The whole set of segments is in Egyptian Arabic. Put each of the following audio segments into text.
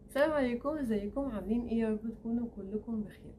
السلام عليكم ازيكم عاملين ايه يا رب تكونوا كلكم بخير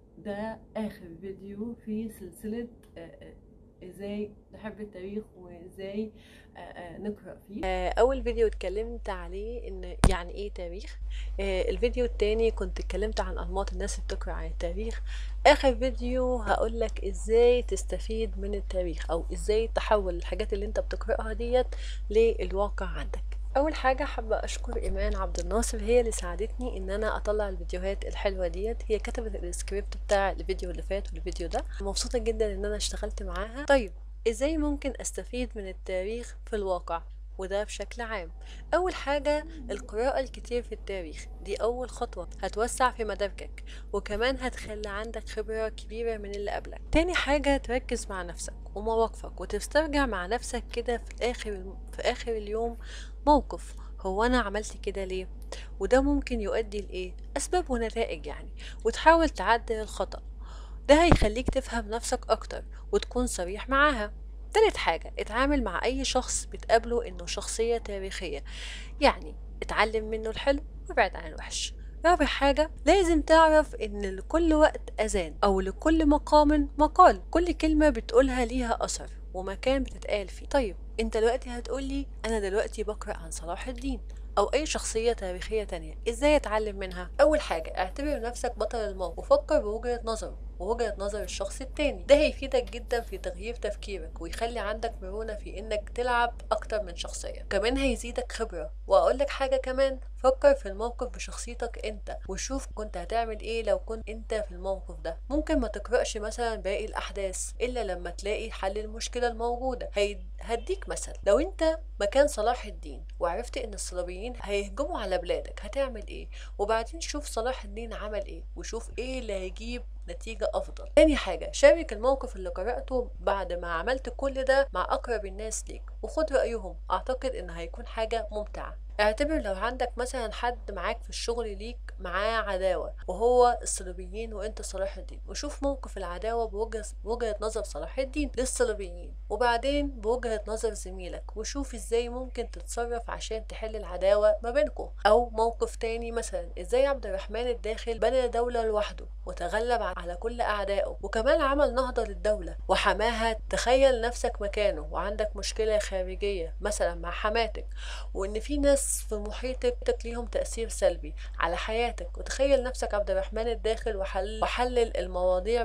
ده اخر فيديو في سلسلة آه، آه، ازاي نحب التاريخ وازاي آه، آه، نقرأ فيه آه، اول فيديو اتكلمت عليه ان يعني ايه تاريخ آه، الفيديو التاني كنت اتكلمت عن انماط الناس اللي بتقرا عن التاريخ اخر فيديو هقولك ازاي تستفيد من التاريخ او ازاي تحول الحاجات اللي انت بتقراها ديت للواقع عندك اول حاجه حابه اشكر ايمان عبد الناصر هي اللي ساعدتني ان انا اطلع الفيديوهات الحلوه ديت هي كتبت السكريبت بتاع الفيديو اللي فات والفيديو ده مبسوطه جدا ان انا اشتغلت معاها طيب ازاي ممكن استفيد من التاريخ في الواقع وده بشكل عام أول حاجة القراءة الكتير في التاريخ دي أول خطوة هتوسع في مداركك وكمان هتخلي عندك خبرة كبيرة من اللي قبلك تاني حاجة تركز مع نفسك ومواقفك وتسترجع مع نفسك كده في آخر في آخر اليوم موقف هو أنا عملت كده ليه وده ممكن يؤدي لإيه أسباب ونتائج يعني وتحاول تعدل الخطأ ده هيخليك تفهم نفسك أكتر وتكون صريح معاها تالت حاجة اتعامل مع أي شخص بتقابله إنه شخصية تاريخية يعني اتعلم منه الحلو وابعد عن الوحش رابع حاجة لازم تعرف إن لكل وقت أذان أو لكل مقام مقال كل كلمة بتقولها ليها أثر ومكان بتتقال فيه طيب انت دلوقتي هتقولي أنا دلوقتي بقرأ عن صلاح الدين أو أي شخصية تاريخية تانية إزاي أتعلم منها؟ أول حاجة اعتبر نفسك بطل الموقف وفكر بوجهة نظره ووجهة نظر الشخص التاني ده هيفيدك جدا في تغيير تفكيرك ويخلي عندك مرونة في انك تلعب اكتر من شخصية كمان هيزيدك خبرة واقولك حاجة كمان فكر في الموقف بشخصيتك انت وشوف كنت هتعمل ايه لو كنت انت في الموقف ده ممكن ما تقرأش مثلا باقي الاحداث الا لما تلاقي حل المشكلة الموجودة هي... هديك مثل لو انت مكان صلاح الدين وعرفت ان الصليبيين هيهجموا على بلادك هتعمل ايه وبعدين شوف صلاح الدين عمل ايه وشوف ايه اللي هيجيب نتيجة أفضل تاني حاجة شارك الموقف اللي قرأته بعد ما عملت كل ده مع أقرب الناس ليك وخد رأيهم أعتقد إن هيكون حاجة ممتعة اعتبر لو عندك مثلا حد معاك في الشغل ليك معاه عداوة وهو الصليبيين وانت صلاح الدين وشوف موقف العداوة بوجهة, بوجهة نظر صلاح الدين للصليبيين وبعدين بوجهة نظر زميلك وشوف ازاي ممكن تتصرف عشان تحل العداوة ما بينكم او موقف تاني مثلا ازاي عبد الرحمن الداخل بنى دولة لوحده وتغلب على كل اعدائه وكمان عمل نهضة للدولة وحماها تخيل نفسك مكانه وعندك مشكلة خارجية مثلا مع حماتك وان في ناس في محيطك ليهم تأثير سلبي على حياتك وتخيل نفسك عبد الرحمن الداخل وحل وحلل المواضيع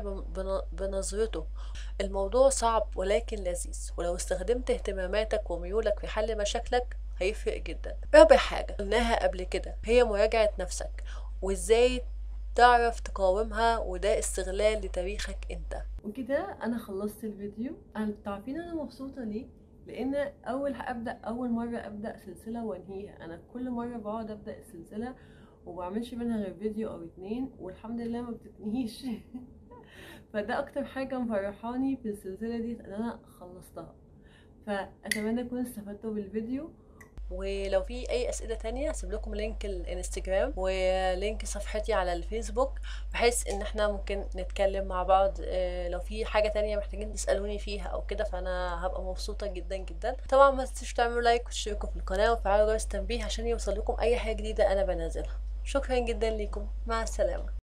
بنظرته الموضوع صعب ولكن لذيذ ولو استخدمت اهتماماتك وميولك في حل مشاكلك هيفرق جدا رابع حاجة قلناها قبل كده هي مراجعة نفسك وازاي تعرف تقاومها وده استغلال لتاريخك انت وكده انا خلصت الفيديو انا تعرفين انا مبسوطة ليه لان اول ابدا اول مره ابدا سلسله وانهيها انا كل مره بقعد ابدا السلسله ومبعملش منها غير فيديو او اتنين والحمد لله ما بتتنهيش فده اكتر حاجه مفرحاني في السلسله دي ان انا خلصتها فاتمنى تكونوا استفدتوا بالفيديو ولو في اي اسئله تانية هسيب لكم لينك الانستجرام ولينك صفحتي على الفيسبوك بحيث ان احنا ممكن نتكلم مع بعض لو في حاجه تانية محتاجين تسالوني فيها او كده فانا هبقى مبسوطه جدا جدا طبعا ما تنسوش تعملوا لايك وتشتركوا في القناه وتفعلوا جرس التنبيه عشان يوصل لكم اي حاجه جديده انا بنزلها شكرا جدا لكم مع السلامه